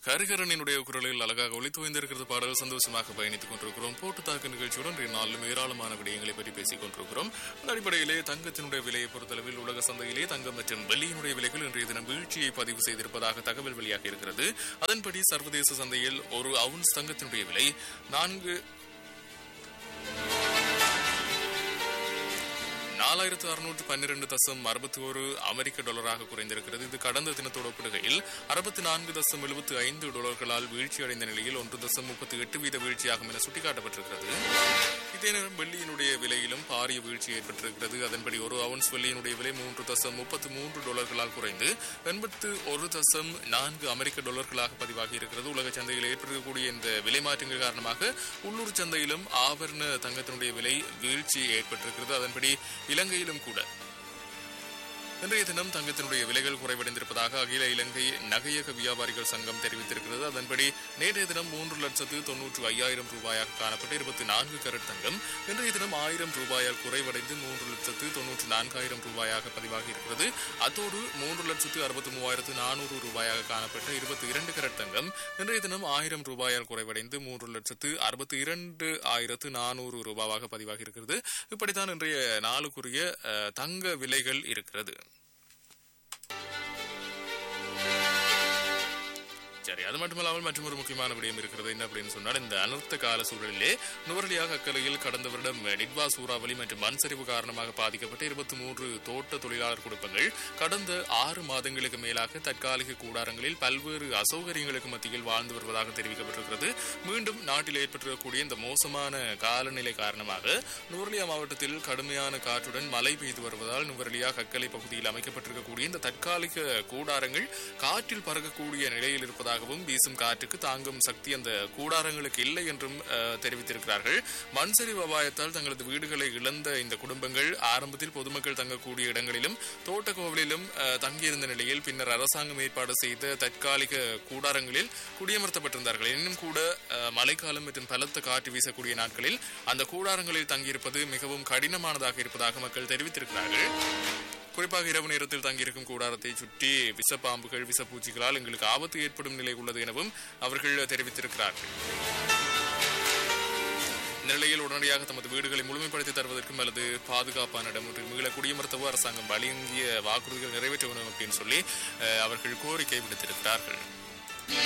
ஹரிஹரனினுடைய குரலில் அழகாக ஒளித்து வைந்திருக்கிறது பாடல் சந்தோஷமாக பயணித்துக் கொண்டிருக்கிறோம் போட்டு தாக்கு நிகழ்ச்சியுடன் இன்றைய நாளிலும் ஏராளமான விடயங்களை பற்றி பேசிக் கொண்டிருக்கிறோம் அந்த அடிப்படையிலே தங்கத்தினுடைய விலையை பொறுத்தளவில் உலக சந்தையிலே தங்கம் மற்றும் வெள்ளியினுடைய விலைகள் இன்றைய தினம் வீழ்ச்சியை பதிவு செய்திருப்பதாக தகவல் வெளியாக இருக்கிறது அதன்படி சர்வதேச சந்தையில் ஒரு அவுன்ஸ் தங்கத்தினுடைய விலை நான்கு நாலாயிரத்து அறுநூற்று பன்னிரண்டு தசம் அறுபத்தி ஒரு அமெரிக்க டாலராக குறைந்திருக்கிறது இது கடந்த தினத்தோடு ஒப்பிடுகையில் அறுபத்தி நான்கு தசம் எழுபத்தி ஐந்து டாலர்களால் வீழ்ச்சி அடைந்த நிலையில் ஒன்று தசம் முப்பத்தி எட்டு வீத வீழ்ச்சியாகும் என சுட்டிக்காட்டப்பட்டிருக்கிறது இதே நேரம் வெள்ளியினுடைய விலையிலும் பாரிய வீழ்ச்சி ஏற்பட்டிருக்கிறது அதன்படி ஒரு அவுன்ஸ் வெள்ளியினுடைய விலை மூன்று தசம் முப்பத்தி மூன்று டாலர்களால் குறைந்து எண்பத்து ஒரு தசம் நான்கு அமெரிக்க டாலர்களாக பதிவாகி இருக்கிறது உலக சந்தையில் ஏற்பட்டிருக்கக்கூடிய இந்த விலை மாற்றங்கள் காரணமாக உள்ளூர் சந்தையிலும் ஆபரண தங்கத்தினுடைய விலை வீழ்ச்சி ஏற்பட்டிருக்கிறது அதன்படி இலங்கையிலும் கூட இன்றைய தினம் தங்கத்தினுடைய விலைகள் குறைவடைந்திருப்பதாக அகில இலங்கை நகையக வியாபாரிகள் சங்கம் தெரிவித்திருக்கிறது அதன்படி நேற்றைய தினம் மூன்று லட்சத்து தொன்னூற்று ஐயாயிரம் ரூபாயாக காணப்பட்ட இருபத்தி நான்கு கரட் தங்கம் இன்றைய தினம் ஆயிரம் ரூபாயால் குறைவடைந்து மூன்று லட்சத்து தொன்னூற்று நான்காயிரம் ரூபாயாக பதிவாகி இருக்கிறது அத்தோடு மூன்று லட்சத்து அறுபத்தி மூவாயிரத்து நானூறு ரூபாயாக காணப்பட்ட இருபத்தி இரண்டு கரட் தங்கம் இன்றைய தினம் ஆயிரம் ரூபாயால் குறைவடைந்து மூன்று லட்சத்து அறுபத்தி இரண்டு ஆயிரத்து நானூறு ரூபாவாக பதிவாகி இருக்கிறது இப்படித்தான் இன்றைய நாளுக்குரிய அஹ், தங்க விலைகள் இருக்கிறது சரி அது மட்டுமல்லாமல் மற்றும் ஒரு முக்கியமான விடயம் இருக்கிறது என்ன அப்படின்னு சொன்னால் இந்த அனர்த்த கால சூழலிலே நுவரலியாக அக்கறையில் கடந்த வருடம் நிட்வா சூறாவளி மற்றும் மண் சரிவு காரணமாக பாதிக்கப்பட்ட இருபத்தி மூன்று தோட்ட தொழிலாளர் குடும்பங்கள் கடந்த ஆறு மாதங்களுக்கு மேலாக தற்காலிக கூடாரங்களில் பல்வேறு அசௌகரியங்களுக்கு மத்தியில் வாழ்ந்து வருவதாக தெரிவிக்கப்பட்டிருக்கிறது மீண்டும் நாட்டில் ஏற்பட்டிருக்கக்கூடிய இந்த மோசமான காலநிலை காரணமாக நுவரலியா மாவட்டத்தில் கடுமையான காற்றுடன் மழை பெய்து வருவதால் நுவரலியா கக்கலை பகுதியில் அமைக்கப்பட்டிருக்கக்கூடிய இந்த தற்காலிக கூடாரங்கள் காற்றில் பறக்கக்கூடிய நிலையில் இருப்பதாகவும் வீசும் காற்றுக்கு தாங்கும் சக்தி அந்த கூடாரங்களுக்கு இல்லை என்றும் அஹ், தெரிவித்திருக்கிறார்கள் மண் சரிவு அபாயத்தால் தங்களது வீடுகளை இழந்த இந்த குடும்பங்கள் ஆரம்பத்தில் பொதுமக்கள் தங்கக்கூடிய இடங்களிலும் தோட்டக்கோவிலிலும் அஹ், தங்கியிருந்த நிலையில் பின்னர் அரசாங்கம் ஏற்பாடு செய்த தற்காலிக கூடாரங்களில் குடியமர்த்தப்பட்டிருந்தார்கள் இன்னும் கூட அஹ், மழைக்காலம் மற்றும் பலத்த காற்று வீசக்கூடிய நாட்களில் அந்த கூடாரங்களில் தங்கியிருப்பது மிகவும் கடினமானதாக இருப்பதாக மக்கள் தெரிவித்திருக்கிறார்கள் குறிப்பாக இரவு நேரத்தில் தங்கியிருக்கும் கூடாரத்தை சுற்றி விஷப்பாம்புகள் விஷப்பூச்சிகளால் எங்களுக்கு ஆபத்து ஏற்படும் நிலை உள்ளது எனவும் அவர்கள் தெரிவித்திருக்கிறார்கள் இந்த நிலையில் உடனடியாக தமது வீடுகளை முழுமைப்படுத்தி தருவதற்கும் அல்லது பாதுகாப்பான இடம் ஒன்றில் மீள குடியமர்த்தவோ அரசாங்கம் வழங்கிய வாக்குறுதிகள் நிறைவேற்ற வேண்டும் அப்படின்னு சொல்லி அஹ், அவர்கள் கோரிக்கை விடுத்திருக்கிறார்கள்